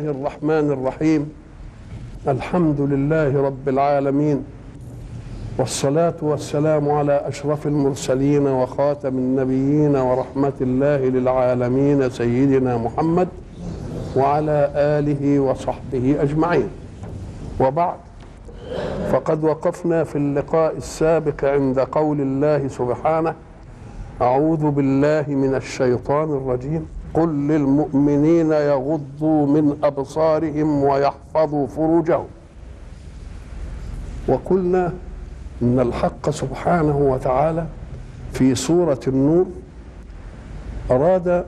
الرحمن الرحيم الحمد لله رب العالمين والصلاة والسلام على أشرف المرسلين وخاتم النبيين ورحمة الله للعالمين سيدنا محمد وعلى آله وصحبه أجمعين وبعد فقد وقفنا في اللقاء السابق عند قول الله سبحانه أعوذ بالله من الشيطان الرجيم قل للمؤمنين يغضوا من أبصارهم ويحفظوا فروجهم وقلنا إن الحق سبحانه وتعالى في سورة النور أراد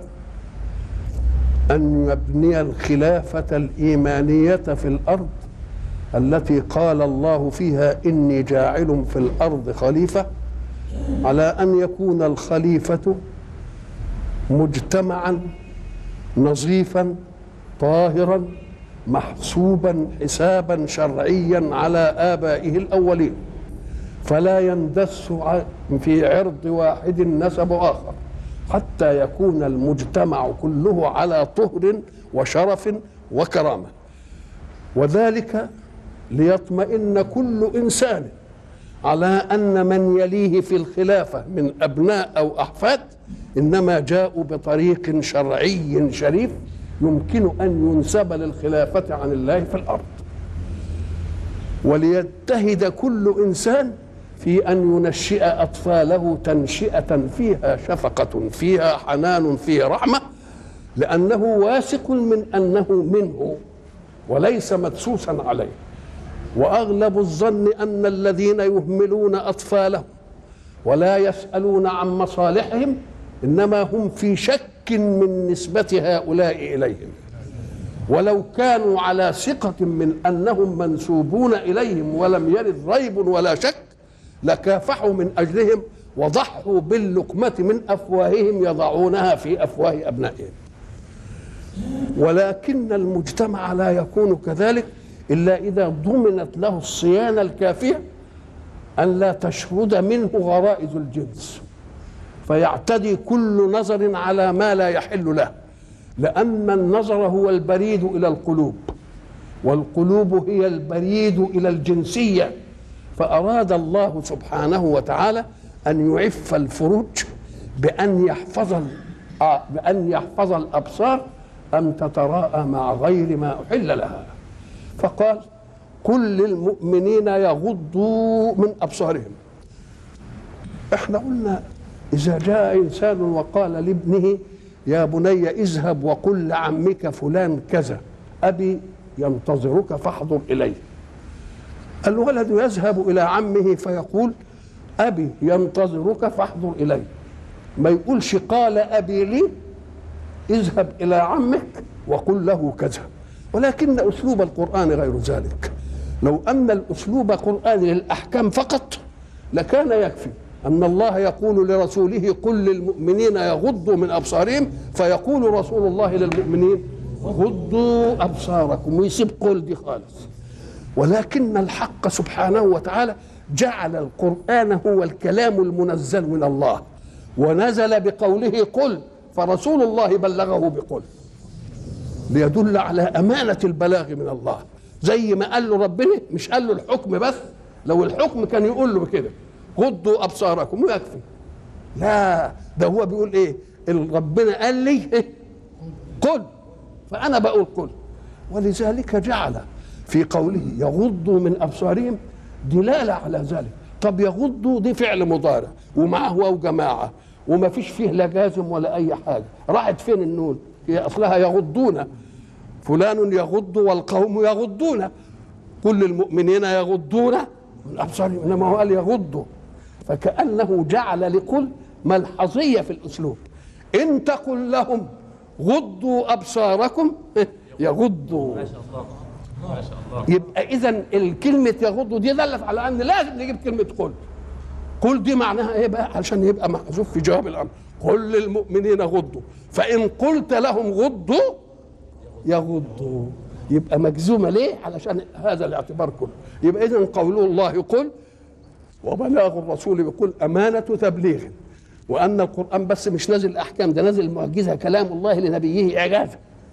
أن يبني الخلافة الإيمانية في الأرض التي قال الله فيها إني جاعل في الأرض خليفة على أن يكون الخليفة مجتمعا نظيفا طاهرا محسوبا حسابا شرعيا على آبائه الأولين فلا يندس في عرض واحد نسب آخر حتى يكون المجتمع كله على طهر وشرف وكرامة وذلك ليطمئن كل إنسان على أن من يليه في الخلافة من أبناء أو أحفاد إنما جاءوا بطريق شرعي شريف يمكن أن ينسب للخلافة عن الله في الأرض وليجتهد كل إنسان في أن ينشئ أطفاله تنشئة فيها شفقة فيها حنان فيها رحمة لأنه واثق من أنه منه وليس مدسوسا عليه واغلب الظن ان الذين يهملون اطفالهم ولا يسالون عن مصالحهم انما هم في شك من نسبه هؤلاء اليهم ولو كانوا على ثقه من انهم منسوبون اليهم ولم يرد ريب ولا شك لكافحوا من اجلهم وضحوا باللقمه من افواههم يضعونها في افواه ابنائهم ولكن المجتمع لا يكون كذلك إلا إذا ضمنت له الصيانة الكافية أن لا تشرد منه غرائز الجنس فيعتدي كل نظر على ما لا يحل له لأن النظر هو البريد إلى القلوب والقلوب هي البريد إلى الجنسية فأراد الله سبحانه وتعالى أن يعف الفروج بأن يحفظ بأن يحفظ الأبصار أن تتراءى مع غير ما أحل لها فقال كل المؤمنين يغضوا من ابصارهم احنا قلنا اذا جاء انسان وقال لابنه يا بني اذهب وقل لعمك فلان كذا ابي ينتظرك فاحضر اليه الولد يذهب الى عمه فيقول ابي ينتظرك فاحضر اليه ما يقولش قال ابي لي اذهب الى عمك وقل له كذا ولكن اسلوب القران غير ذلك لو ان الاسلوب قراني للاحكام فقط لكان يكفي ان الله يقول لرسوله قل للمؤمنين يغضوا من ابصارهم فيقول رسول الله للمؤمنين غضوا ابصاركم ويسيب قل دي خالص ولكن الحق سبحانه وتعالى جعل القران هو الكلام المنزل من الله ونزل بقوله قل فرسول الله بلغه بقل ليدل على أمانة البلاغ من الله زي ما قال له ربنا مش قال له الحكم بس لو الحكم كان يقول له كده غضوا أبصاركم ويكفي لا ده هو بيقول إيه ربنا قال لي إيه؟ قل فأنا بقول قل ولذلك جعل في قوله يغضوا من أبصارهم دلالة على ذلك طب يغضوا دي فعل مضارع ومعه واو جماعة وما فيش فيه لا جازم ولا أي حاجة راحت فين النون هي اصلها يغضون فلان يغض والقوم يغضون كل المؤمنين يغضون من ابصارهم انما هو قال يغضوا فكانه جعل لكل ملحظيه في الاسلوب ان تقل لهم غضوا ابصاركم يغضوا ما شاء الله ما شاء الله يبقى اذا الكلمه يغضوا دي دلت على ان لازم نجيب كلمه قل قل دي معناها ايه بقى عشان يبقى محذوف في جواب الامر قل للمؤمنين غضوا فإن قلت لهم غضوا يغضوا يبقى مجزومة ليه علشان هذا الاعتبار كله يبقى إذن قول الله قل وبلاغ الرسول يقول أمانة تبليغ وأن القرآن بس مش نازل أحكام ده نازل معجزة كلام الله لنبيه إعجازا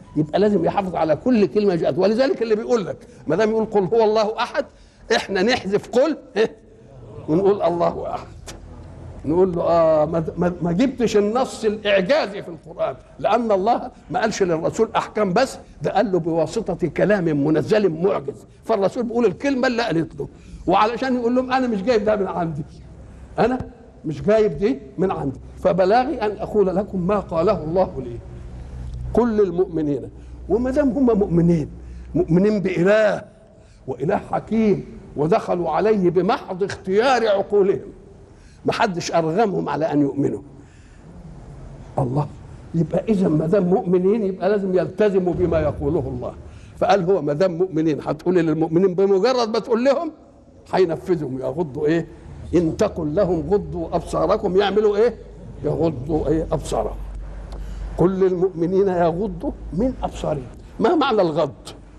يبقى لازم يحافظ على كل كلمه جاءت ولذلك اللي بيقول لك ما دام يقول قل هو الله احد احنا نحذف قل إيه؟ ونقول الله احد نقول له اه ما, ما, ما جبتش النص الاعجازي في القران لان الله ما قالش للرسول احكام بس ده قال له بواسطه كلام منزل معجز فالرسول بيقول الكلمه اللي قالت له وعلشان يقول لهم انا مش جايب ده من عندي انا مش جايب دي من عندي فبلاغي ان اقول لكم ما قاله الله لي قل للمؤمنين وما دام هم مؤمنين مؤمنين باله واله حكيم ودخلوا عليه بمحض اختيار عقولهم ما حدش ارغمهم على ان يؤمنوا الله يبقى اذا ما دام مؤمنين يبقى لازم يلتزموا بما يقوله الله فقال هو ما دام مؤمنين هتقول للمؤمنين بمجرد ما تقول لهم هينفذهم يغضوا ايه ان تقل لهم غضوا ابصاركم يعملوا ايه يغضوا ايه ابصارهم قل للمؤمنين يغضوا من ابصارهم ما معنى الغض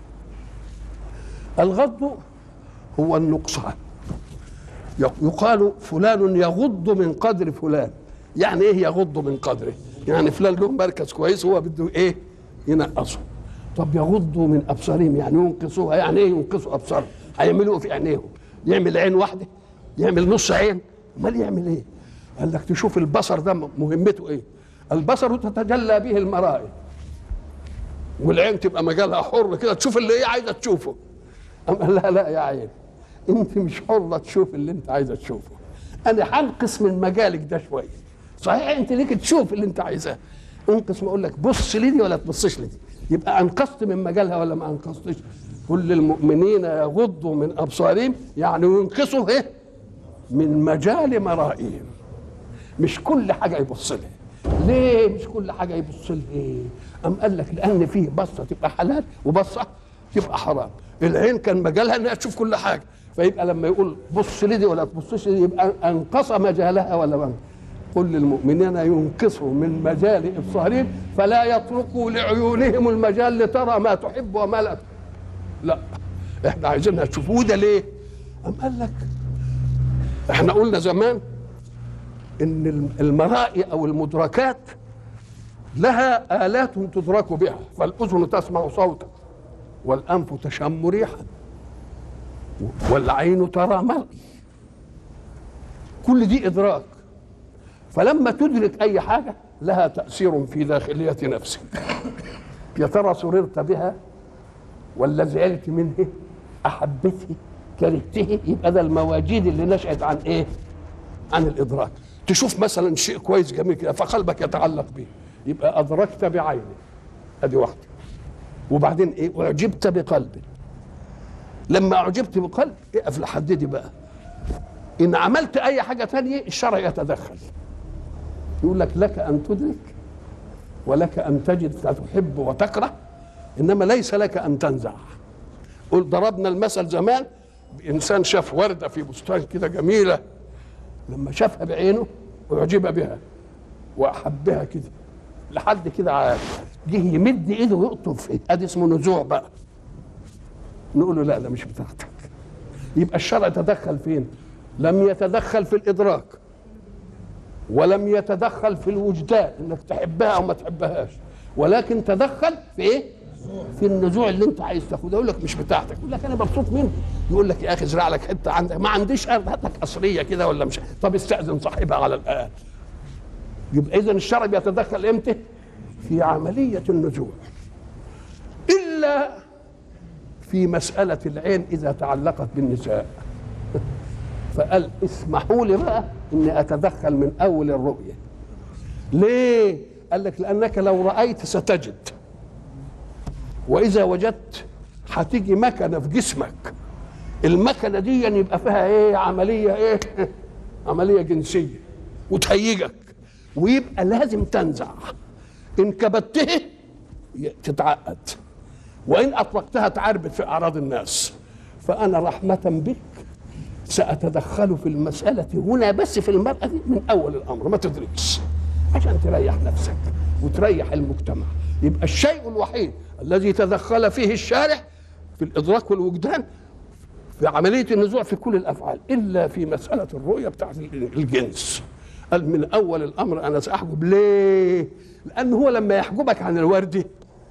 الغض هو النقصان يقال فلان يغض من قدر فلان يعني ايه يغض من قدره يعني فلان له مركز كويس هو بده ايه ينقصه طب يغضوا من ابصارهم يعني ينقصوها يعني ايه ينقصوا ابصارهم هيعملوا في عينيهم يعمل عين واحده يعمل نص عين امال يعمل ايه قال لك تشوف البصر ده مهمته ايه البصر تتجلى به المرائي والعين تبقى مجالها حر كده تشوف اللي هي عايزه تشوفه أم قال لا لا يا عين انت مش حره تشوف اللي انت عايزه تشوفه انا هنقص من مجالك ده شويه صحيح انت ليك تشوف اللي انت عايزاه انقص ما اقول لك بص لي دي ولا تبصش لي دي يبقى انقصت من مجالها ولا ما انقصتش كل المؤمنين يغضوا من ابصارهم يعني ينقصوا ايه من مجال مرائهم مش كل حاجه يبص لها ليه مش كل حاجه يبص لها ام قال لك لان فيه بصه تبقى حلال وبصه تبقى حرام العين كان مجالها انها تشوف كل حاجه فيبقى لما يقول بص لي دي ولا تبصش لي يبقى انقص مجالها ولا ما قل للمؤمنين ينقصوا من مجال ابصارهم فلا يتركوا لعيونهم المجال لترى ما تحب وما لا لا احنا عايزينها تشوفوا ده ليه؟ أم قال لك احنا قلنا زمان ان المرائي او المدركات لها آلات تدرك بها فالأذن تسمع صوتا والأنف تشم ريحا والعين ترى مرئي كل دي إدراك فلما تدرك أي حاجة لها تأثير في داخلية نفسك يا ترى سررت بها ولا زعلت منه أحبته كرهته يبقى ده المواجيد اللي نشأت عن إيه؟ عن الإدراك تشوف مثلا شيء كويس جميل كده فقلبك يتعلق به يبقى أدركت بعينه أدي واحدة وبعدين إيه أعجبت بقلبه لما أعجبت بقلب اقف لحد دي بقى إن عملت أي حاجة تانية الشرع يتدخل يقول لك لك أن تدرك ولك أن تجد فتحب وتكره إنما ليس لك أن تنزع قل ضربنا المثل زمان بإنسان شاف وردة في بستان كده جميلة لما شافها بعينه أعجب بها وأحبها كده لحد كده جه يمد ايده ويقطب فيه ادي اسمه نزوع بقى نقول له لا ده مش بتاعتك يبقى الشرع تدخل فين لم يتدخل في الادراك ولم يتدخل في الوجدان انك تحبها او ما تحبهاش ولكن تدخل في ايه في النزوع اللي انت عايز تاخده يقول لك مش بتاعتك يقول لك انا مبسوط منه يقول لك يا اخي ازرع لك حته عندك ما عنديش ارض هات لك قصريه كده ولا مش طب استاذن صاحبها على الاقل يبقى اذا الشرع بيتدخل امتى في عمليه النزوع الا في مساله العين اذا تعلقت بالنساء فقال اسمحوا لي بقى اني اتدخل من اول الرؤيه ليه قال لك لانك لو رايت ستجد واذا وجدت هتيجي مكنه في جسمك المكنه دي يبقى فيها ايه عمليه ايه عمليه جنسيه وتهيجك ويبقى لازم تنزع ان كبته تتعقد وان اطلقتها تعربت في اعراض الناس فانا رحمه بك ساتدخل في المساله هنا بس في المراه دي من اول الامر ما تدركش عشان تريح نفسك وتريح المجتمع يبقى الشيء الوحيد الذي تدخل فيه الشارع في الادراك والوجدان في عمليه النزوع في كل الافعال الا في مساله الرؤيه بتاعت الجنس قال من اول الامر انا ساحجب ليه؟ لان هو لما يحجبك عن الورده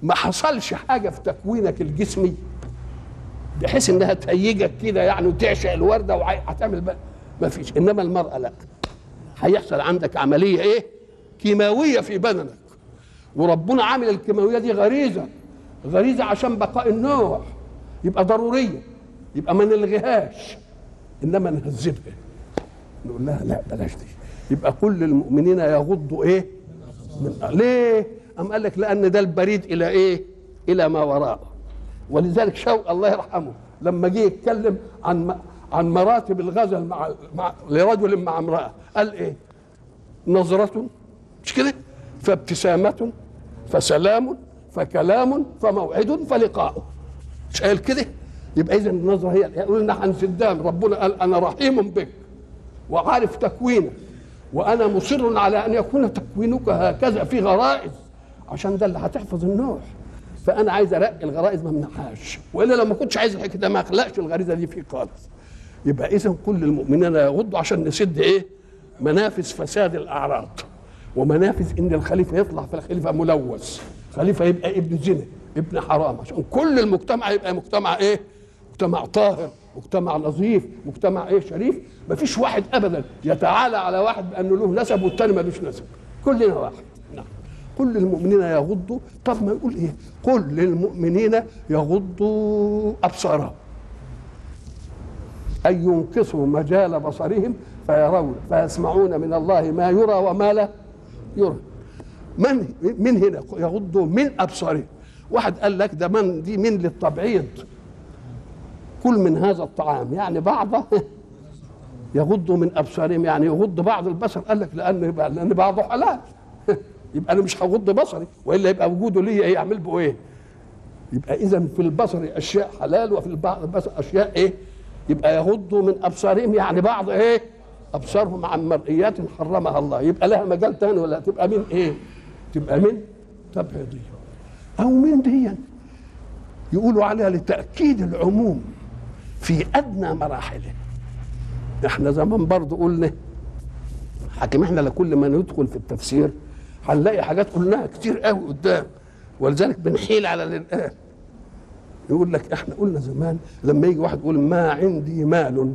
ما حصلش حاجه في تكوينك الجسمي بحيث انها تهيجك كده يعني وتعشق الورده وهتعمل بقى ما فيش انما المراه لا هيحصل عندك عمليه ايه كيماويه في بدنك وربنا عامل الكيماويه دي غريزه غريزه عشان بقاء النوع يبقى ضروريه يبقى ما نلغيهاش انما نهذبها نقول لها لا بلاش دي يبقى كل المؤمنين يغضوا ايه من ليه ام قال لك لان ده البريد الى ايه الى ما وراءه ولذلك شوق الله يرحمه لما جه يتكلم عن عن مراتب الغزل مع, مع لرجل مع امراه قال ايه نظرة مش كده فابتسامة فسلام فكلام فموعد فلقاء مش قال كده يبقى اذا النظره هي يقول لنا عن سدان ربنا قال انا رحيم بك وعارف تكوينك وانا مصر على ان يكون تكوينك هكذا في غرائز عشان ده اللي هتحفظ النوع فانا عايز ارقي الغرائز ما امنعهاش والا لو ما كنتش عايز الحكايه ده ما اخلقش الغريزه دي فيه خالص يبقى اذا كل المؤمنين يغضوا عشان نسد ايه منافذ فساد الاعراض ومنافذ ان الخليفه يطلع في الخليفه ملوث خليفه يبقى ابن زنا ابن حرام عشان كل المجتمع يبقى مجتمع ايه مجتمع طاهر مجتمع نظيف مجتمع ايه شريف ما فيش واحد ابدا يتعالى على واحد بانه له نسب والتاني ملوش نسب كلنا واحد نعم كل المؤمنين يغضوا طب ما يقول ايه قل للمؤمنين يغضوا ابصارهم أن ينقصوا مجال بصرهم فيرون فيسمعون من الله ما يرى وما لا يرى من من هنا يغضوا من أبصارهم واحد قال لك ده من دي من للتبعيض كل من هذا الطعام يعني بعضه يغض من ابصارهم يعني يغض بعض البصر قال لك لان يبقى لان بعضه حلال يبقى انا مش هغض بصري والا يبقى وجوده ليا ايه يعمل به ايه يبقى اذا في البصر اشياء حلال وفي البعض البصر اشياء ايه يبقى يغضوا من ابصارهم يعني بعض ايه ابصارهم عن مرئيات حرمها الله يبقى لها مجال تاني ولا تبقى من ايه تبقى من تبعيضيه او من دي يقولوا عليها لتاكيد العموم في ادنى مراحله احنا زمان برضه قلنا حكم احنا لكل ما ندخل في التفسير هنلاقي حاجات قلناها كتير قوي قدام ولذلك بنحيل على الان يقول لك احنا قلنا زمان لما يجي واحد يقول ما عندي مال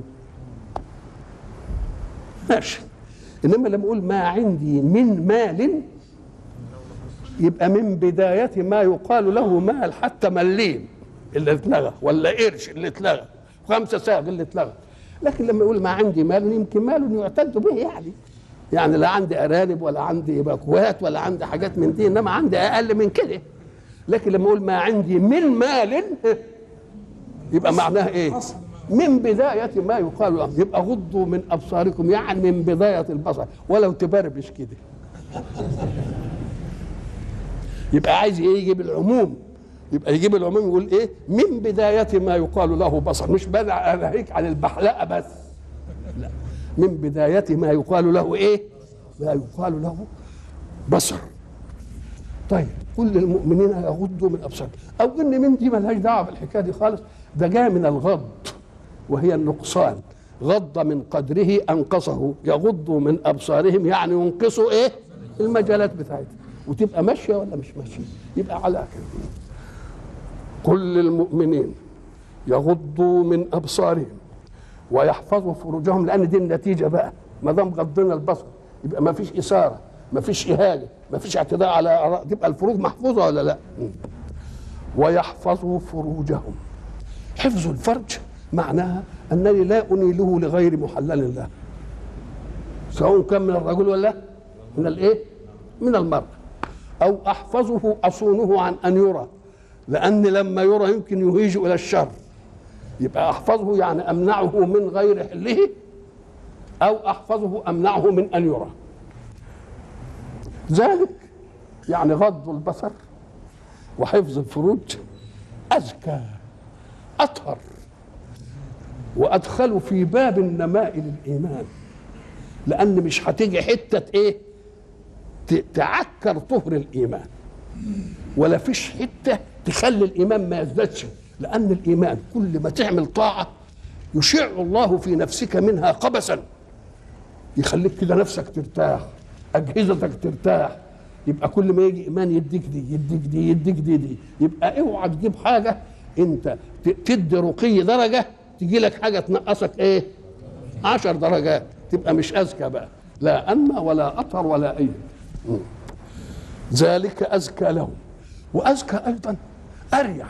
ماشي انما لما اقول ما عندي من مال يبقى من بداية ما يقال له مال حتى مليم اللي اتلغى ولا قرش اللي اتلغى خمسة ساغ اللي اتلغى لكن لما يقول ما عندي مال يمكن مال يعتد به يعني يعني لا عندي ارانب ولا عندي باكوات ولا عندي حاجات من دي انما عندي اقل من كده لكن لما اقول ما عندي من مال يبقى معناها ايه من بداية ما يقال له يبقى غضوا من أبصاركم يعني من بداية البصر ولو تبربش كده يبقى عايز ايه يجيب العموم يبقى يجيب العموم يقول ايه من بداية ما يقال له بصر مش بدأ ناهيك عن البحلقة بس لا من بداية ما يقال له ايه ما يقال له بصر طيب كل المؤمنين يغضوا من ابصارهم او ان من دي ملهاش دعوه بالحكايه دي خالص ده جاء من الغض وهي النقصان غض من قدره انقصه يغض من ابصارهم يعني ينقصوا ايه المجالات بتاعتها وتبقى ماشيه ولا مش ماشيه يبقى على كده كل المؤمنين يغضوا من ابصارهم ويحفظوا فروجهم لان دي النتيجه بقى ما دام غضنا البصر يبقى ما فيش اثاره ما فيش اهانه ما فيش اعتداء على تبقى الفروج محفوظه ولا لا ويحفظوا فروجهم حفظ الفرج معناها انني لا انيله لغير محلل له سواء كان من الرجل ولا من الايه من المرأة او احفظه اصونه عن ان يرى لان لما يرى يمكن يهيج الى الشر يبقى احفظه يعني امنعه من غير حله او احفظه امنعه من ان يرى ذلك يعني غض البصر وحفظ الفروج أزكى أطهر وأدخله في باب النماء للإيمان لأن مش هتيجي حتة إيه تعكر طهر الإيمان ولا فيش حتة تخلي الإيمان ما يزدادش لأن الإيمان كل ما تعمل طاعة يشع الله في نفسك منها قبسا يخليك كده نفسك ترتاح أجهزتك ترتاح يبقى كل ما يجي ايمان يديك دي يديك دي يديك دي دي يبقى اوعى تجيب حاجه انت ت- تدي رقي درجه تجي لك حاجه تنقصك ايه عشر درجات تبقى مش اذكى بقى لا انمى ولا اطهر ولا اي مم. ذلك ازكى لهم وازكى ايضا اريح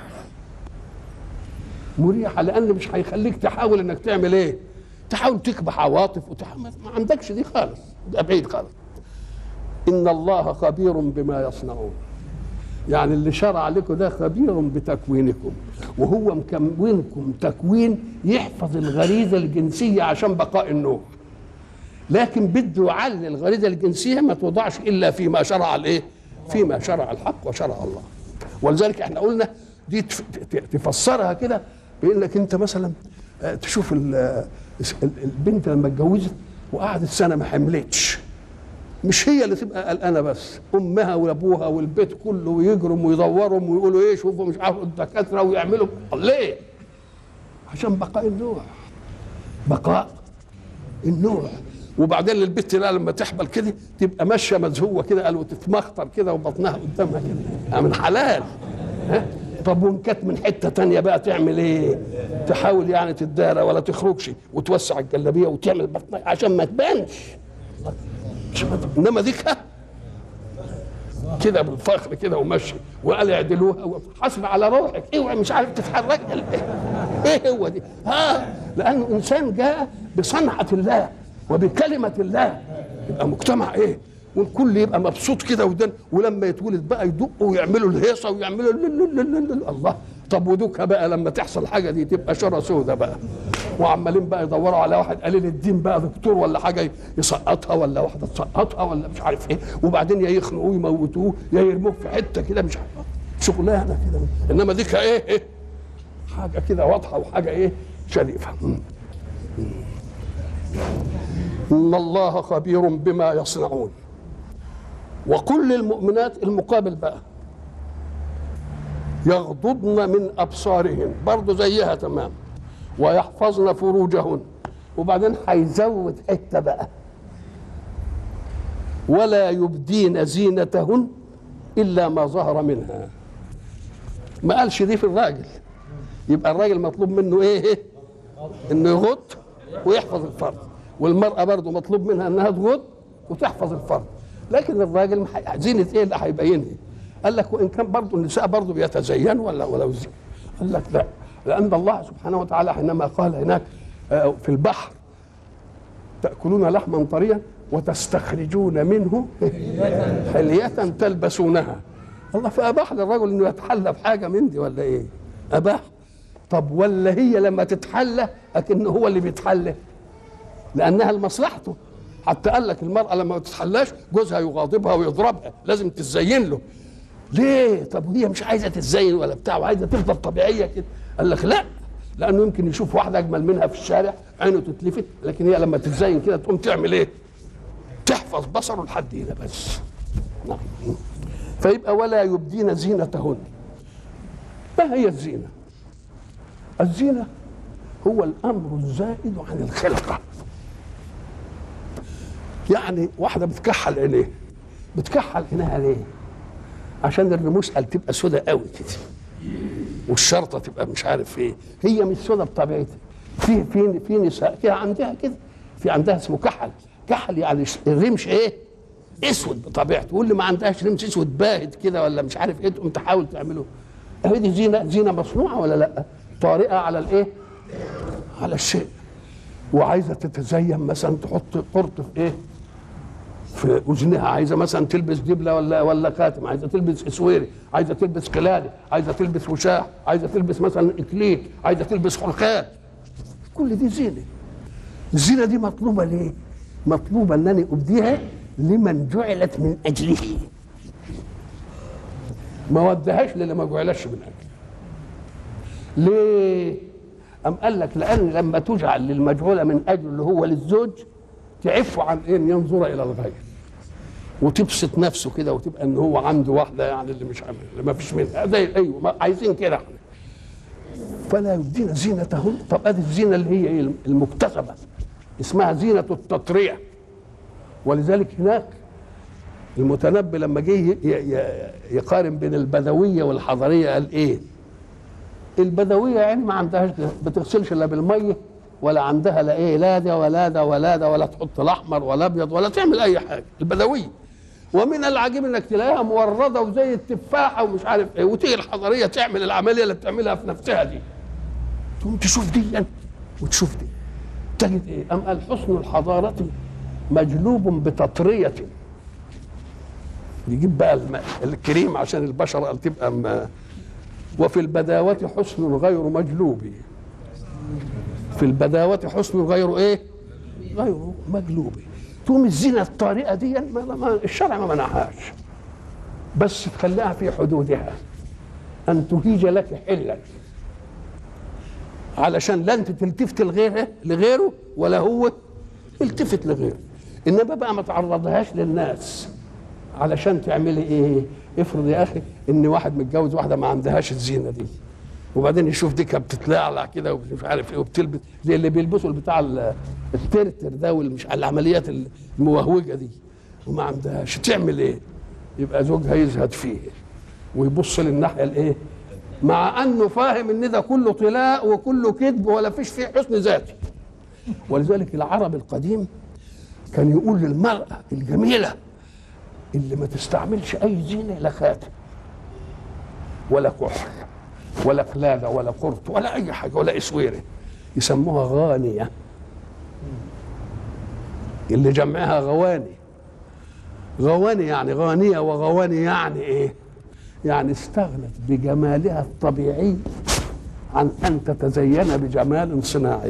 مريحه لان مش هيخليك تحاول انك تعمل ايه تحاول تكبح عواطف وتح... ما ما عندكش دي خالص ده بعيد خالص ان الله خبير بما يصنعون يعني اللي شرع لكم ده خبير بتكوينكم وهو مكونكم تكوين يحفظ الغريزه الجنسيه عشان بقاء النوع لكن بده يعلي الغريزه الجنسيه ما توضعش الا فيما شرع الايه؟ فيما شرع الحق وشرع الله ولذلك احنا قلنا دي تف- ت- تفسرها كده بانك انت مثلا آه، تشوف ال- آه، ال- البنت لما اتجوزت وقعدت سنه ما حملتش مش هي اللي تبقى قلقانه بس امها وابوها والبيت كله ويجرم ويدورهم ويقولوا ايه شوفوا مش عارف الدكاتره ويعملوا ليه؟ عشان بقاء النوع بقاء النوع وبعدين البت لا لما تحمل كده تبقى ماشيه مزهوه كده قالوا تتمخطر كده وبطنها قدامها كده من حلال ها طب وان كانت من حته تانية بقى تعمل ايه؟ تحاول يعني تدارى ولا تخرجش وتوسع الجلابيه وتعمل بطنها عشان ما تبانش عشان ما تبانش. انما ديك ها كده بالفخر كده ومشي وقال اعدلوها حسب على روحك اوعي مش عارف تتحرك ايه هو دي ها لانه انسان جاء بصنعه الله وبكلمه الله يبقى مجتمع ايه والكل يبقى مبسوط كده ودن ولما يتولد بقى يدقوا ويعملوا الهيصه ويعملوا لل- لل- لل- لل- الله طب ودوكها بقى لما تحصل حاجه دي تبقى شره سودة بقى وعمالين بقى يدوروا على واحد قليل الدين بقى دكتور ولا حاجه يسقطها ولا واحده تسقطها ولا مش عارف ايه وبعدين يا يخنقوه يموتوه يا يرموه في حته كده مش عارف شغلانه كده انما ديك ايه ايه حاجه كده واضحه وحاجه ايه شريفه مم. ان الله خبير بما يصنعون وكل المؤمنات المقابل بقى يغضضن من ابصارهن برضه زيها تمام ويحفظن فروجهن وبعدين هيزود حته بقى ولا يبدين زينتهن الا ما ظهر منها ما قالش دي في الراجل يبقى الراجل مطلوب منه ايه إيه؟ انه يغض ويحفظ الفرد والمراه برضه مطلوب منها انها تغض وتحفظ الفرد لكن الراجل مح- زينه ايه اللي هيبينها قال لك وان كان برضه النساء برضه بيتزينوا ولا ولو زين قال لك لا لان الله سبحانه وتعالى حينما قال هناك آه، في البحر تاكلون لحما طريا وتستخرجون منه حلية تلبسونها الله فاباح للرجل انه يتحلى بحاجه من دي ولا ايه؟ اباح طب ولا هي لما تتحلى اكن هو اللي بيتحلى لانها لمصلحته حتى قال لك المراه لما ما تتحلاش جوزها يغاضبها ويضربها لازم تتزين له ليه طب وهي مش عايزه تتزين ولا بتاع وعايزه تفضل طبيعيه كده قال لك لا لانه يمكن يشوف واحده اجمل منها في الشارع عينه تتلفت لكن هي لما تتزين كده تقوم تعمل ايه تحفظ بصره لحد هنا بس نعم فيبقى ولا يبدين زينتهن ما هي الزينه الزينه هو الامر الزائد عن الخلقه يعني واحده بتكحل عينيه بتكحل عينيها ليه عشان الرموش قال تبقى سودة قوي كده والشرطه تبقى مش عارف ايه هي مش سودة بطبيعتها في في في نساء كده عندها كده في عندها اسمه كحل كحل يعني ش- الرمش ايه اسود بطبيعته واللي ما عندهاش رمش اسود باهت كده ولا مش عارف ايه تقوم تحاول تعمله اهي دي زينه زينه مصنوعه ولا لا طارئه على الايه على الشيء وعايزه تتزين مثلا تحط قرط في ايه في اذنها عايزه مثلا تلبس دبله ولا ولا خاتم عايزه تلبس اسويري عايزه تلبس قلاده عايزه تلبس وشاح عايزه تلبس مثلا اكليل عايزه تلبس خلخال كل دي زينه الزينه دي مطلوبه ليه مطلوبه انني ابديها لمن جعلت من اجله ما ودهاش للي ما جعلش من اجله ليه أم قال لك لأن لما تجعل للمجعولة من أجل اللي هو للزوج تعف عن إن ينظر إلى الغير وتبسط نفسه كده وتبقى ان هو عنده واحده يعني اللي مش عامل اللي ما فيش منها زي ايوه ما عايزين كده احنا فلا يبدين زينتهن طب ادي الزينه اللي هي ايه المكتسبه اسمها زينه التطريه ولذلك هناك المتنبي لما جه ي- ي- يقارن بين البدويه والحضريه قال ايه البدويه يعني ما عندهاش بتغسلش الا بالميه ولا عندها لا ايه لا ده ولا ده ولا ده ولا تحط الاحمر ولا ابيض ولا تعمل اي حاجه البدويه ومن العجيب انك تلاقيها مورده وزي التفاحه ومش عارف ايه وتيجي الحضريه تعمل العمليه اللي بتعملها في نفسها دي تقوم تشوف دي يعني وتشوف دي تجد ايه ام قال حسن الحضاره مجلوب بتطريه يجيب بقى الم- الكريم عشان البشره تبقى م- وفي البداوة حسن غير مجلوب في البداوة حسن غير ايه غير مجلوب تقوم الزينة الطارئة دي ما ما الشرع ما منعهاش بس تخليها في حدودها أن تهيج لك حلا علشان لا أنت تلتفت لغيره لغيره ولا هو التفت لغيره إنما بقى ما تعرضهاش للناس علشان تعملي ايه افرض يا اخي ان واحد متجوز واحده ما عندهاش الزينه دي وبعدين يشوف دي كانت بتتلعلع كده ومش عارف ايه وبتلبس زي اللي بيلبسوا البتاع ال- الترتر ده والمش العمليات الموهوجه دي وما عندهاش تعمل ايه؟ يبقى زوجها يزهد فيه ويبص للناحيه الايه؟ مع انه فاهم ان ده كله طلاء وكله كذب ولا فيش فيه حسن ذاتي ولذلك العرب القديم كان يقول للمراه الجميله اللي ما تستعملش اي زينه لا خاتم ولا كحل ولا قلاده ولا قرط ولا اي حاجه ولا اسويره يسموها غانيه اللي جمعها غواني غواني يعني غانيه وغواني يعني ايه يعني استغنت بجمالها الطبيعي عن ان تتزين بجمال صناعي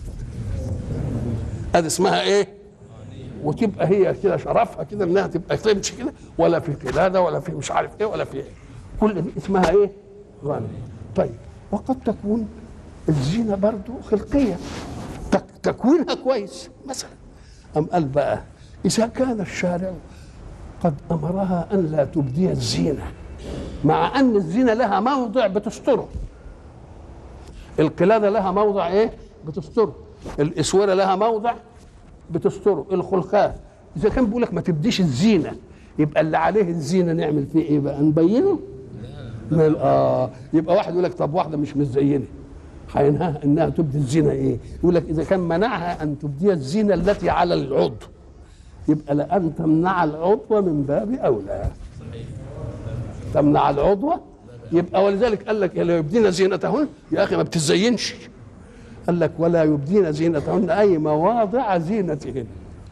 هذه اسمها ايه وتبقى هي كده شرفها كده انها تبقى تمشي كده ولا في قلاده ولا في مش عارف ايه ولا في ايه كل دي اسمها ايه؟ غنى طيب وقد تكون الزينه برضو خلقيه تك تكوينها كويس مثلا ام قال بقى اذا كان الشارع قد امرها ان لا تبدي الزينه مع ان الزينه لها موضع بتستره القلاده لها موضع ايه؟ بتستره الاسوره لها موضع بتستره الخلخال اذا كان بيقول لك ما تبديش الزينه يبقى اللي عليه الزينه نعمل فيه ايه بقى نبينه من اه يبقى واحد يقول لك طب واحده مش متزينه هينهاها انها تبدي الزينه ايه يقول لك اذا كان منعها ان تبدي الزينه التي على العضو يبقى لان تمنع العضو من باب اولى تمنع العضو يبقى ولذلك قال لك لا يبدين زينتهن يا اخي ما بتزينش قال لك ولا يبدين زينتهن اي مواضع زينتهن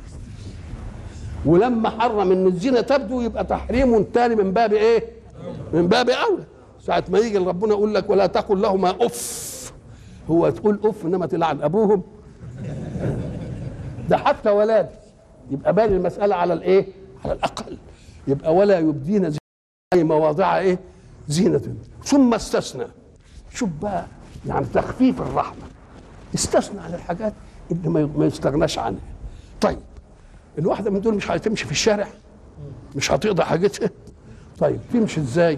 ولما حرم ان الزينه تبدو يبقى تحريم تاني من باب ايه؟ من باب اولى ساعة ما يجي ربنا يقول لك ولا تقل لهما اف هو تقول اف انما تلعن ابوهم ده حتى ولاد يبقى بان المسألة على الايه؟ على الاقل يبقى ولا يبدين زينة اي مواضع ايه؟ زينة ثم استثنى شوف بقى يعني تخفيف الرحمة استثنى عن الحاجات اللي ما ما يستغناش عنها طيب الواحدة من دول مش هتمشي في الشارع مش هتقضي حاجتها طيب تمشي ازاي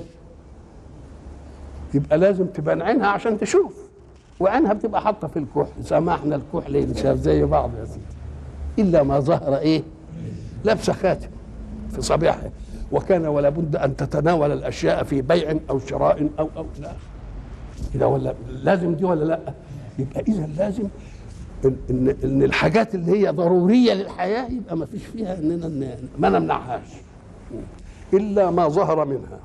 يبقى لازم تبان عينها عشان تشوف وعينها بتبقى حاطه في الكحل سمحنا الكحل ينشاف زي بعض يا سيدي الا ما ظهر ايه لابسه خاتم في صبيحها وكان ولا بد ان تتناول الاشياء في بيع او شراء او او لا كده ولا لازم دي ولا لا يبقى اذا لازم ان ان إن الحاجات اللي هي ضروريه للحياه يبقى ما فيش فيها اننا ن- ما نمنعهاش الا ما ظهر منها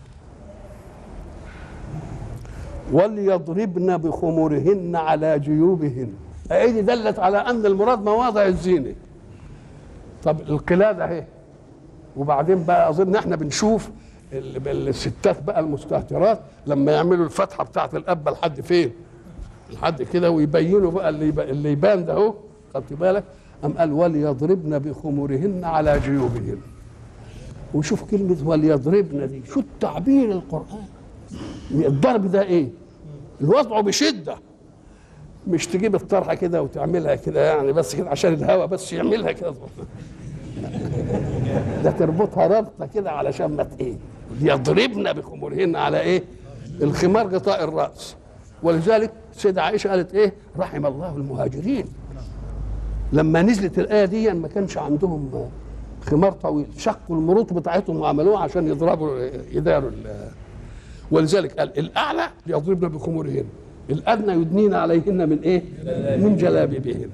وليضربن بخمرهن على جيوبهن ايدي دلت على ان المراد مواضع الزينه طب القلاده اهي وبعدين بقى اظن احنا بنشوف ال- الستات بقى المستهترات لما يعملوا الفتحه بتاعت القبه لحد فين لحد كده ويبينوا بقى اللي يبقى اللي يبان ده اهو خدت بالك ام قال وليضربن بخمرهن على جيوبهن وشوف كلمه وليضربن دي شو التعبير القران الضرب ده ايه الوضع بشده مش تجيب الطرحه كده وتعملها كده يعني بس كده عشان الهواء بس يعملها كده ده تربطها ربطه كده علشان ما ت- ايه يضربن بخمورهن على ايه الخمار غطاء الراس ولذلك سيدة عائشه قالت ايه رحم الله المهاجرين لما نزلت الايه دي ما كانش عندهم خمار طويل شقوا المروط بتاعتهم وعملوها عشان يضربوا يداروا ال- ولذلك قال الاعلى يضربن بخمورهن الادنى يدنين عليهن من ايه؟ من جلابيبهن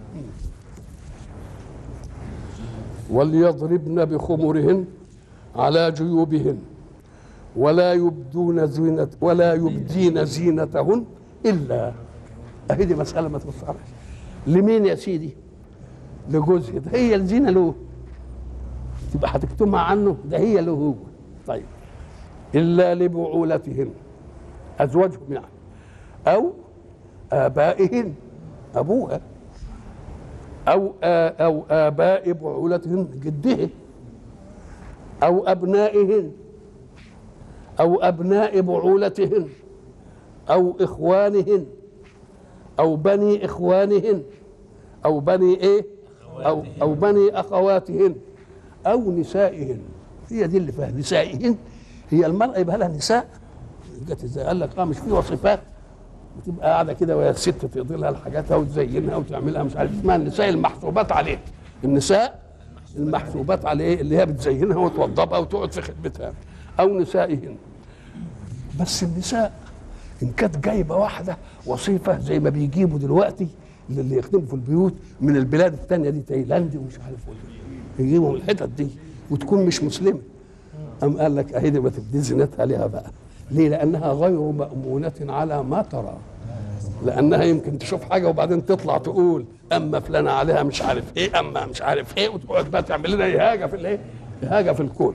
وليضربن بخمرهن على جيوبهن ولا يبدون زينة ولا يبدين زينتهن إلا أهي دي مسألة ما تبصرش لمين يا سيدي؟ لجوزها ده هي الزينة له تبقى هتكتمها عنه ده هي له هو طيب إلا لبعولتهن أزواجهم يعني أو آبائهن أبوها أو آ أو آباء بعولتهن جده أو أبنائهن أو أبناء بعولتهن أو إخوانهن أو بني إخوانهن أو بني إيه؟ أو أو بني أخواتهن أو نسائهن هي دي اللي فيها نسائهن هي المرأة يبقى لها نساء جت ازاي قال لك اه مش في وصفات بتبقى قاعده كده وهي الست تقضي لها الحاجات وتزينها وتعملها مش عارف اسمها النساء المحسوبات عليه النساء المحسوبات عليه اللي هي بتزينها وتوضبها وتقعد في خدمتها او نسائهن بس النساء ان كانت جايبه واحده وصيفه زي ما بيجيبوا دلوقتي اللي يخدموا في البيوت من البلاد الثانيه دي تايلاند ومش عارف ايه يجيبوا من الحتت دي وتكون مش مسلمه أم قال لك أهي دي ما تبدي زينتها لها بقى ليه لأنها غير مأمونة على ما ترى لأنها يمكن تشوف حاجة وبعدين تطلع تقول أما فلانة عليها مش عارف إيه أما مش عارف إيه وتقعد بقى تعمل لنا إهاجة في الإيه إهاجة في الكون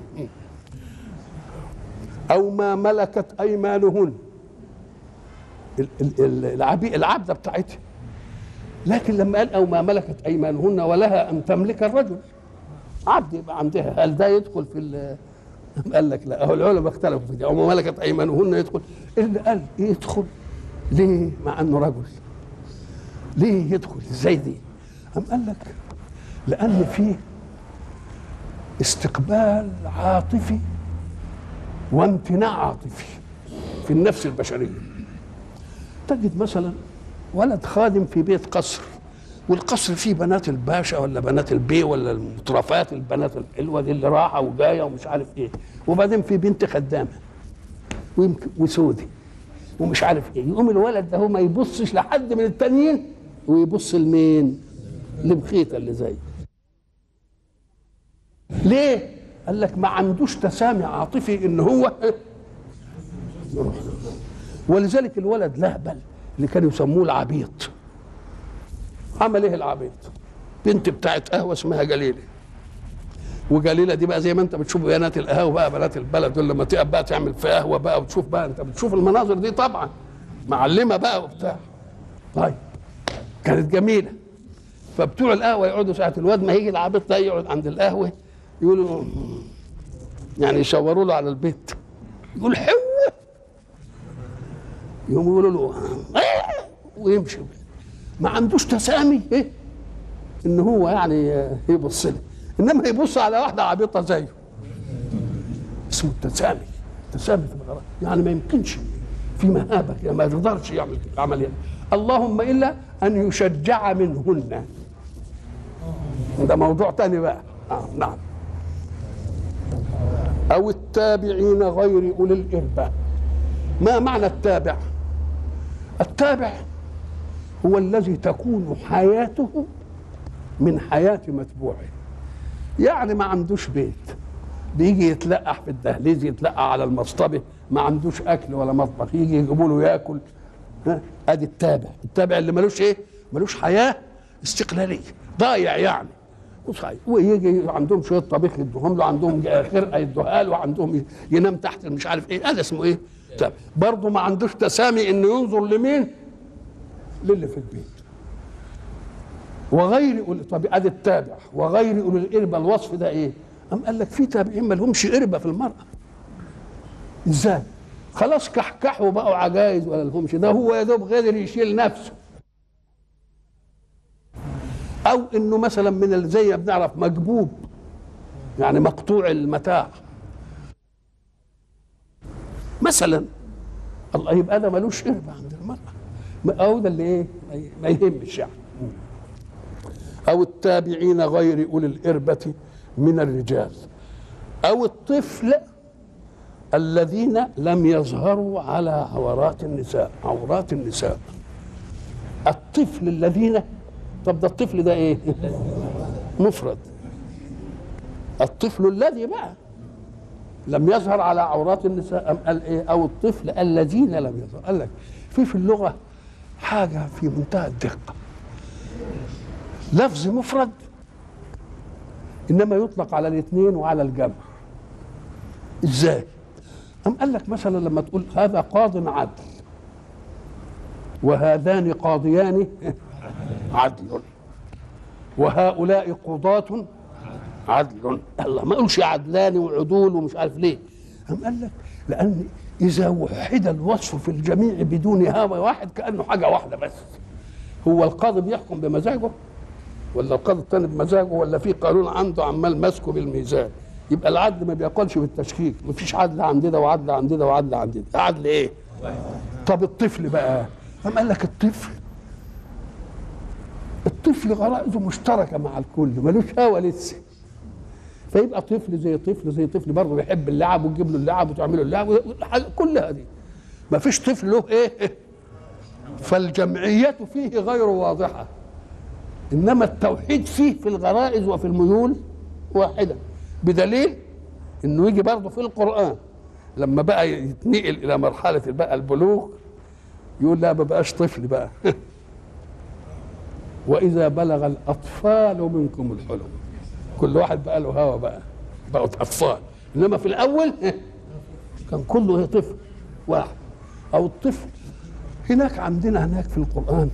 أو ما ملكت أيمانهن ال- ال- ال- العبي العبدة بتاعتها لكن لما قال أو ما ملكت أيمانهن ولها أن تملك الرجل عبد يبقى عندها هل ده يدخل في ال- قال لك لا هو العلماء اختلفوا في دي او ما ملكت ايمانهن يدخل اللي قال يدخل ليه مع انه رجل ليه يدخل ازاي دي أم قال لك لان فيه استقبال عاطفي وامتناع عاطفي في النفس البشريه تجد مثلا ولد خادم في بيت قصر والقصر فيه بنات الباشا ولا بنات البي ولا المترفات البنات الحلوه دي اللي راحه وجايه ومش عارف ايه وبعدين في بنت خدامه ويمكن وسودي ومش عارف ايه يقوم الولد ده هو ما يبصش لحد من التانيين ويبص لمين؟ لمخيطه اللي زي ليه؟ قال لك ما عندوش تسامي عاطفي ان هو يروح ولذلك الولد لهبل اللي كانوا يسموه العبيط عمل ايه العبيط بنت بتاعت قهوه اسمها جليله وجليله دي بقى زي ما انت بتشوف بنات القهوه بقى بنات البلد دول لما تقف بقى تعمل في قهوه بقى وتشوف بقى انت بتشوف المناظر دي طبعا معلمه بقى وبتاع طيب كانت جميله فبتوع القهوه يقعدوا ساعه الواد ما يجي العبيط ده يقعد عند القهوه يقولوا يعني يشاوروا له على البيت يقول حوه يقوم يقولوا له ويمشي ما عندوش تسامي ايه ان هو يعني يبص لي انما يبص على واحده عبيطه زيه اسمه التسامي التسامي في الغرام يعني ما يمكنش في مهابه يعني ما يقدرش يعمل عمليه اللهم الا ان يشجع منهن ده موضوع تاني بقى آه نعم او التابعين غير اولي الاربه ما معنى التابع التابع هو الذي تكون حياته من حياة متبوعه يعني ما عندوش بيت بيجي يتلقح في الدهليز يتلقح على المصطبة ما عندوش أكل ولا مطبخ يجي يجيبوا له ياكل ها ادي التابع التابع اللي ملوش ايه ملوش حياة استقلالية ضايع يعني وصحيح ويجي عندهم شويه طبيخ يدوهم له عندهم خرقه يدوها له عندهم ينام تحت مش عارف ايه هذا اسمه ايه؟ طب برضه ما عندوش تسامي انه ينظر لمين؟ للي في البيت وغير أولي طب ادي التابع وغير اولي الاربه الوصف ده ايه؟ أم قال لك في تابعين ما لهمش اربه في المراه ازاي؟ خلاص كحكحوا بقوا عجايز ولا لهمش ده هو يا دوب قادر يشيل نفسه او انه مثلا من ال- زي ما بنعرف مجبوب يعني مقطوع المتاع مثلا الله يبقى ده ملوش قربة عند المرأة ما- أو ده اللي إيه ما ما يهمش يعني أو التابعين غير أولي الإربة من الرجال او الطفل الذين لم يظهروا على عورات النساء عورات النساء الطفل الذين طب ده الطفل ده ايه مفرد الطفل الذي بقى لم يظهر على عورات النساء أم قال ايه او الطفل الذين لم يظهر قال لك في في اللغه حاجه في منتهى الدقه لفظ مفرد انما يطلق على الاثنين وعلى الجمع ازاي أم قال لك مثلا لما تقول هذا قاض عدل وهذان قاضيان عدل وهؤلاء قضاة عدل الله ما قالش عدلان وعدول ومش عارف ليه أم قال لك لأن إذا وحد الوصف في الجميع بدون هوى واحد كأنه حاجة واحدة بس هو القاضي بيحكم بمزاجه ولا القاضي الثاني بمزاجه ولا في قانون عنده عمال ماسكه بالميزان يبقى العدل ما بيقولش بالتشكيك مفيش عدل عند ده وعدل عند ده وعدل عند ده عدل ايه طب الطفل بقى قام قال لك الطفل الطفل غرائزه مشتركه مع الكل ملوش هوى لسه فيبقى طفل زي طفل زي طفل برضه بيحب اللعب وتجيب له اللعب وتعمل له اللعب كل هذه ما فيش طفل له ايه فالجمعية فيه غير واضحة إنما التوحيد فيه في الغرائز وفي الميول واحدة بدليل إنه يجي برضه في القرآن لما بقى يتنقل إلى مرحلة بقى البلوغ يقول لا ما بقاش طفل بقى وإذا بلغ الأطفال منكم الحلم كل واحد بقى له هوى بقى بقوا أطفال إنما في الأول كان كله طفل واحد أو الطفل هناك عندنا هناك في القرآن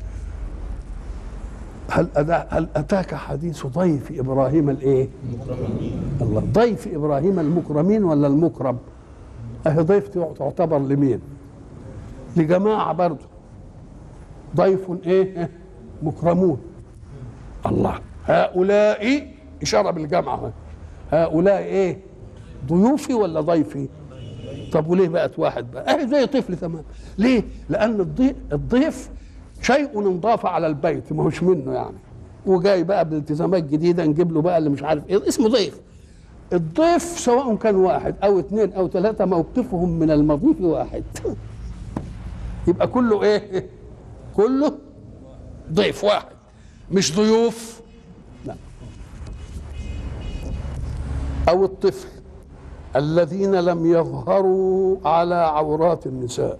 هل أدا هل أتاك حديث ضيف إبراهيم الإيه؟ الله ضيف إبراهيم المكرمين ولا المكرم؟ أهي ضيف تعتبر لمين؟ لجماعة برضه ضيف إيه؟ مكرمون الله هؤلاء إشارة بالجمعة هؤلاء إيه؟ ضيوفي ولا ضيفي؟ طب وليه بقت واحد بقى؟ اهي زي طفل تمام ليه؟ لأن الضيف الضيف شيء انضاف على البيت ما هوش منه يعني وجاي بقى بالتزامات جديدة نجيب له بقى اللي مش عارف ايه اسمه ضيف الضيف سواء كان واحد او اثنين او ثلاثة موقفهم من المضيف واحد يبقى كله ايه؟ كله ضيف واحد مش ضيوف لا او الطفل الذين لم يظهروا على عورات النساء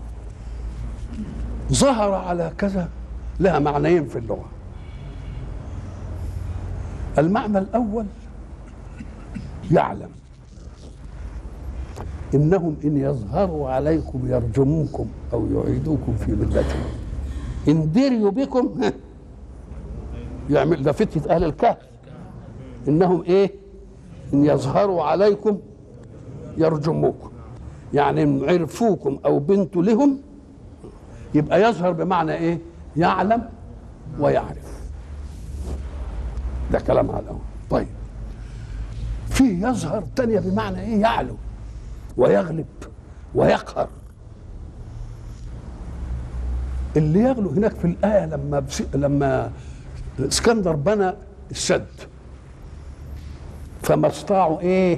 ظهر على كذا لها معنيين في اللغه المعنى الاول يعلم انهم ان يظهروا عليكم يرجموكم او يعيدوكم في ملتهم ان دريوا بكم يعمل ده فتيه اهل الكهف انهم ايه ان يظهروا عليكم يرجموكم يعني ان عرفوكم او بنتوا لهم يبقى يظهر بمعنى ايه يعلم ويعرف ده كلام على الاول طيب في يظهر تانية بمعنى ايه يعلو ويغلب ويقهر اللي يغلو هناك في الآية لما بس... لما اسكندر بنى السد فما استطاعوا ايه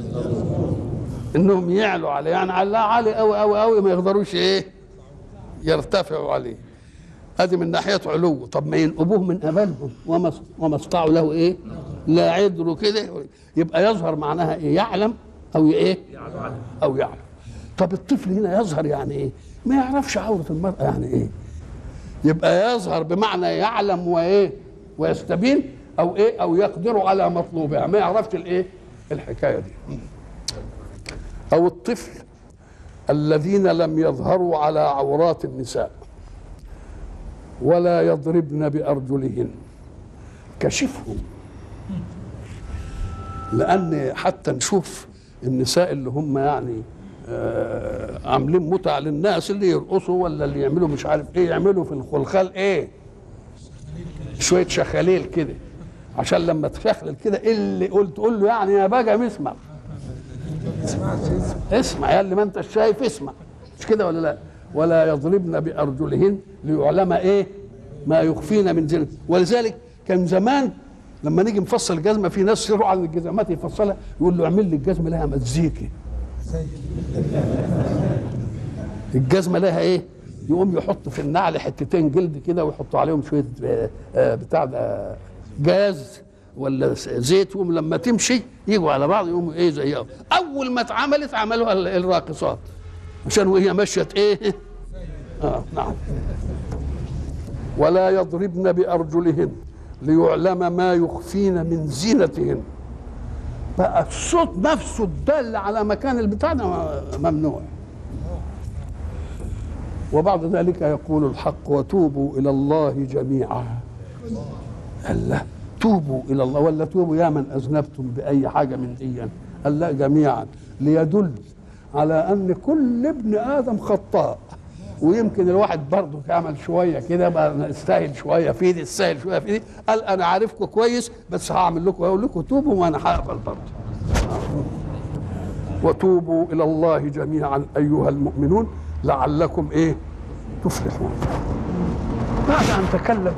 انهم يعلوا عليه يعني علاه عالي قوي قوي قوي ما يقدروش ايه يرتفعوا عليه ادي من ناحيه علو طب ما ينقبوه من امالهم وما وما استطاعوا له ايه لا عدلوا كده يبقى يظهر معناها ايه يعلم او ايه او يعلم طب الطفل هنا يظهر يعني ايه ما يعرفش عوره المراه يعني ايه يبقى يظهر بمعنى يعلم وايه ويستبين او ايه او يقدر على مطلوبها ما يعرفش الايه الحكايه دي او الطفل الذين لم يظهروا على عورات النساء ولا يضربن بارجلهن كشفهم لان حتى نشوف النساء اللي هم يعني آه عاملين متع للناس اللي يرقصوا ولا اللي يعملوا مش عارف ايه يعملوا في الخلخال ايه شويه شخاليل كده عشان لما تشخلل كده اللي قلت تقول له يعني يا بقى اسمع اسمع يا اللي ما انت شايف اسمع مش كده ولا لا ولا يضربن بارجلهن ليعلم ايه ما يخفين من زينة ولذلك كان زمان لما نيجي نفصل الجزمه في ناس يروح على الجزمات يفصلها يقول له اعمل لي الجزمه لها مزيكي الجزمه لها ايه يقوم يحط في النعل حتتين جلد كده ويحطوا عليهم شويه آه، آه، بتاع ده جاز ولا زيت يقوم لما تمشي يجوا على بعض يقوموا ايه زيهم اول ما اتعملت عملوها ال- الراقصات عشان وهي مشيت ايه اه نعم ولا يضربن بارجلهن ليعلم ما يخفين من زينتهن بقى الصوت نفسه الدال على مكان البتاع ده ممنوع وبعد ذلك يقول الحق وتوبوا الى الله جميعا قال لا توبوا الى الله ولا توبوا يا من اذنبتم باي حاجه من دي قال لا جميعا ليدل على ان كل ابن ادم خطاء ويمكن الواحد برضه يعمل شويه كده بقى استاهل شويه في دي استاهل شويه في دي قال انا عارفكم كويس بس هعمل لكم اقول لكم توبوا وانا هقبل برضه وتوبوا الى الله جميعا ايها المؤمنون لعلكم ايه تفلحون بعد ان تكلم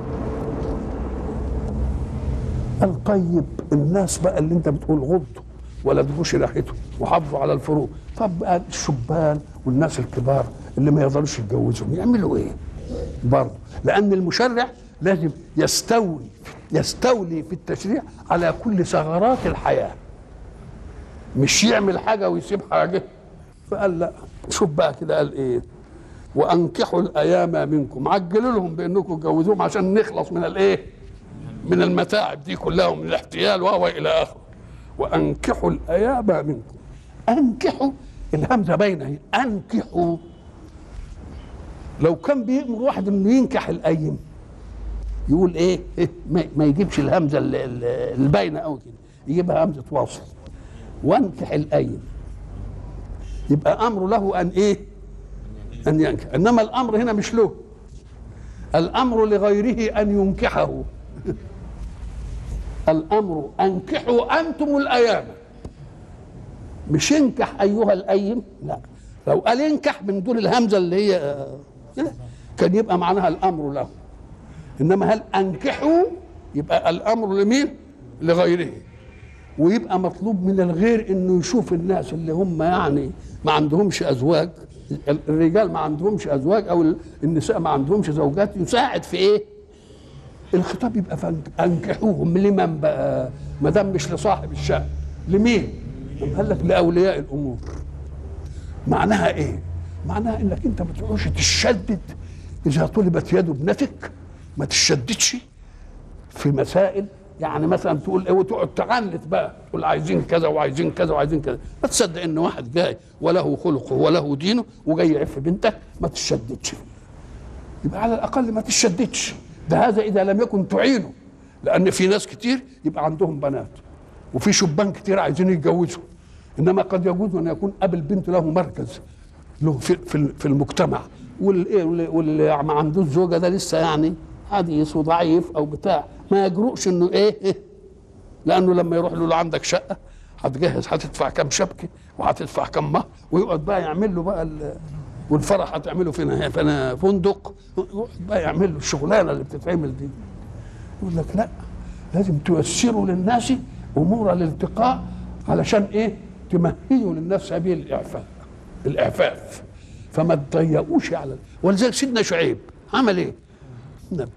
قال طيب الناس بقى اللي انت بتقول غضوا ولا تجوش ناحيتهم وحافظوا على الفروض طب بقى الشبان والناس الكبار اللي ما يقدروش يتجوزهم يعملوا ايه برضه لان المشرع لازم يستولي يستولي في التشريع على كل ثغرات الحياه مش يعمل حاجه ويسيب حاجه فقال لا شوف بقى كده قال ايه وانكحوا الايام منكم عجلوا لهم بانكم تجوزوهم عشان نخلص من الايه من المتاعب دي كلها ومن الاحتيال وهو الى اخره وانكحوا الايام منكم انكحوا الهمزه باينه اهي انكحوا لو كان بيأمر واحد انه ينكح الايم يقول ايه, إيه ما, ما يجيبش الهمزه ال- ال- الباينه قوي كده يجيبها همزه واصل وانكح الايم يبقى امره له ان ايه ان ينكح انما الامر هنا مش له الامر لغيره ان ينكحه الامر انكحوا انتم الايام مش انكح ايها الايم لا لو قال انكح من دون الهمزه اللي هي آه، كده كان يبقى معناها الامر له انما هل انكحوا يبقى الامر لمين لغيره ويبقى مطلوب من الغير انه يشوف الناس اللي هم يعني ما عندهمش ازواج الرجال ما عندهمش ازواج او النساء ما عندهمش زوجات يساعد في ايه الخطاب يبقى فانك- انكحوهم لمن بقى ما دام مش لصاحب الشأن لمين؟ أم قال لك لاولياء الامور معناها ايه؟ معناها انك انت ما تروحش تشدد اذا طلبت يد ابنتك ما تشددش في مسائل يعني مثلا تقول ايه وتقعد تعنت بقى تقول عايزين كذا وعايزين كذا وعايزين كذا ما تصدق ان واحد جاي وله خلقه وله دينه وجاي يعف بنتك ما تشددش يبقى على الاقل ما تشددش ده هذا اذا لم يكن تعينه لان في ناس كتير يبقى عندهم بنات وفي شبان كتير عايزين يتجوزوا انما قد يجوز ان يكون اب البنت له مركز له في في في المجتمع واللي واللي ما عندوش زوجه ده لسه يعني حديث وضعيف او بتاع ما يجرؤش انه ايه, إيه لانه لما يروح له عندك شقه هتجهز هتدفع كام شبكه وهتدفع كام مهر ويقعد بقى يعمل له بقى ال- والفرح هتعمله فين فين فندق يقعد بقى يعمل له الشغلانه اللي بتتعمل دي يقول لك لا لازم تيسروا للناس امور الالتقاء علشان ايه تمهدوا للناس سبيل الاعفاف الاعفاف فما تضيقوش على ولذلك سيدنا شعيب عمل ايه؟ نعم.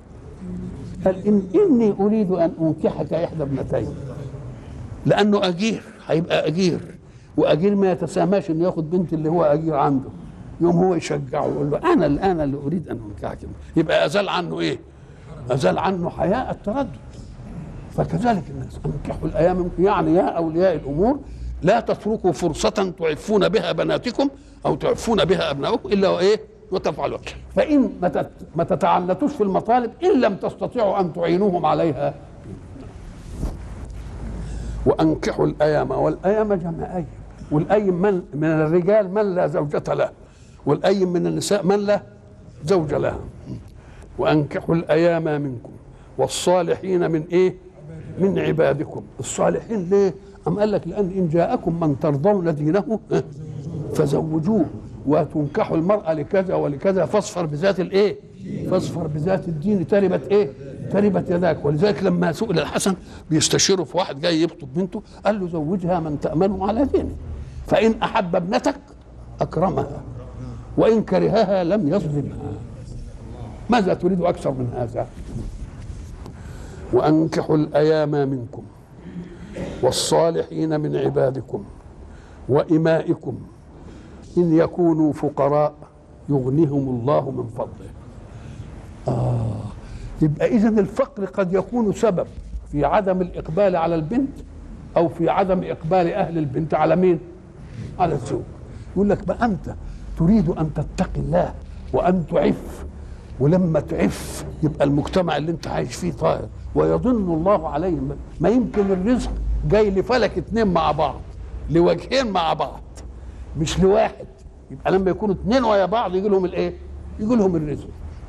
قال إن إني أريد أن أنكحك إحدى ابنتين لأنه أجير هيبقى أجير وأجير ما يتساماش إنه ياخد بنت اللي هو أجير عنده يوم هو يشجعه يقول له أنا الآن اللي أريد أن أنكحك يبقى أزال عنه إيه؟ أزال عنه حياء التردد فكذلك الناس أنكحوا الأيام منكم يعني يا أولياء الأمور لا تتركوا فرصة تعفون بها بناتكم أو تعفون بها أبنائكم إلا وإيه وتفعلوا فإن ما تت- ما تتعنتوش في المطالب إن لم تستطيعوا أن تعينوهم عليها وأنكحوا الأيام والأيام جمع أيم والأيم من من الرجال من لا زوجة له والأيم من النساء من لا زوج لها وأنكحوا الأيام منكم والصالحين من إيه من عبادكم الصالحين ليه أم قال لك لأن إن جاءكم من ترضون دينه ها، فزوجوه وتنكحوا المرأة لكذا ولكذا فاصفر بذات الإيه فاصفر بذات الدين تربت إيه تربت يداك ولذلك لما سئل الحسن بيستشيره في واحد جاي يخطب بنته قال له زوجها من تأمنه على دينه فإن أحب ابنتك أكرمها وإن كرهها لم يظلمها ماذا تريد أكثر من هذا وأنكحوا الأيام منكم والصالحين من عبادكم وإمائكم إن يكونوا فقراء يغنيهم الله من فضله آه يبقى إذا الفقر قد يكون سبب في عدم الإقبال على البنت أو في عدم إقبال أهل البنت على مين؟ على الزوج يقول لك بقى أنت تريد أن تتقي الله وأن تعف ولما تعف يبقى المجتمع اللي أنت عايش فيه طاهر ويظن الله عليهم ما يمكن الرزق جاي لفلك اتنين مع بعض لوجهين مع بعض مش لواحد يبقى لما يكونوا اتنين ويا بعض يجي لهم الايه؟ يجي لهم الرزق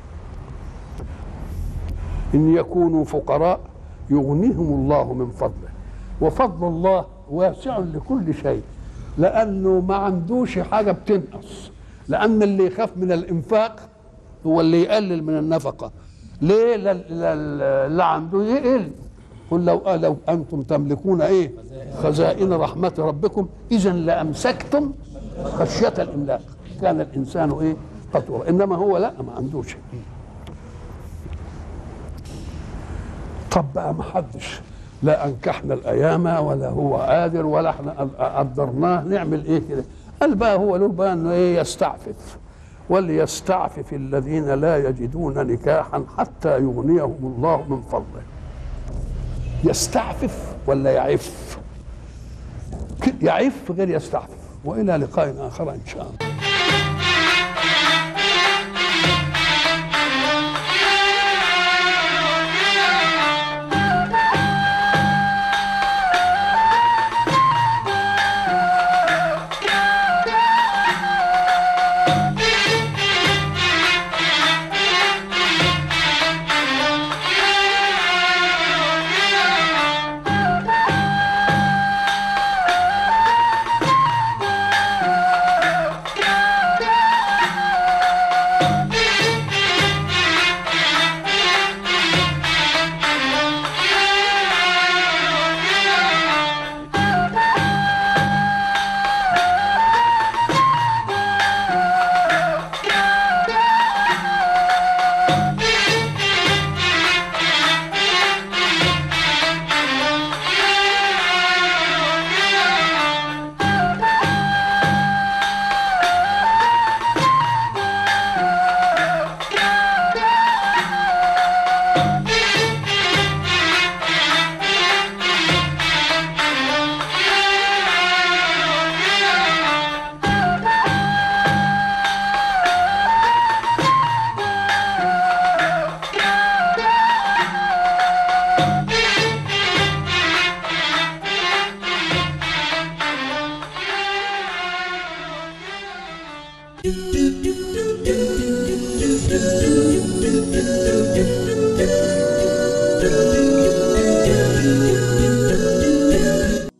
ان يكونوا فقراء يغنيهم الله من فضله وفضل الله واسع لكل شيء لانه ما عندوش حاجه بتنقص لان اللي يخاف من الانفاق هو اللي يقلل من النفقه ليه لا- لا- لا- اللي عنده يقل قل لو لو انتم تملكون ايه خزائن رحمه ربكم اذا لامسكتم خشيه الاملاق كان الانسان ايه قطورا انما هو لا ما عندوش طب بقى ما حدش لا انكحنا الايام ولا هو قادر ولا احنا قدرناه نعمل ايه كده قال بقى هو له بقى انه ايه يستعفف وليستعفف الذين لا يجدون نكاحا حتى يغنيهم الله من فضله يستعفف ولا يعف ك- يعف غير يستعفف والى لقاء اخر ان شاء الله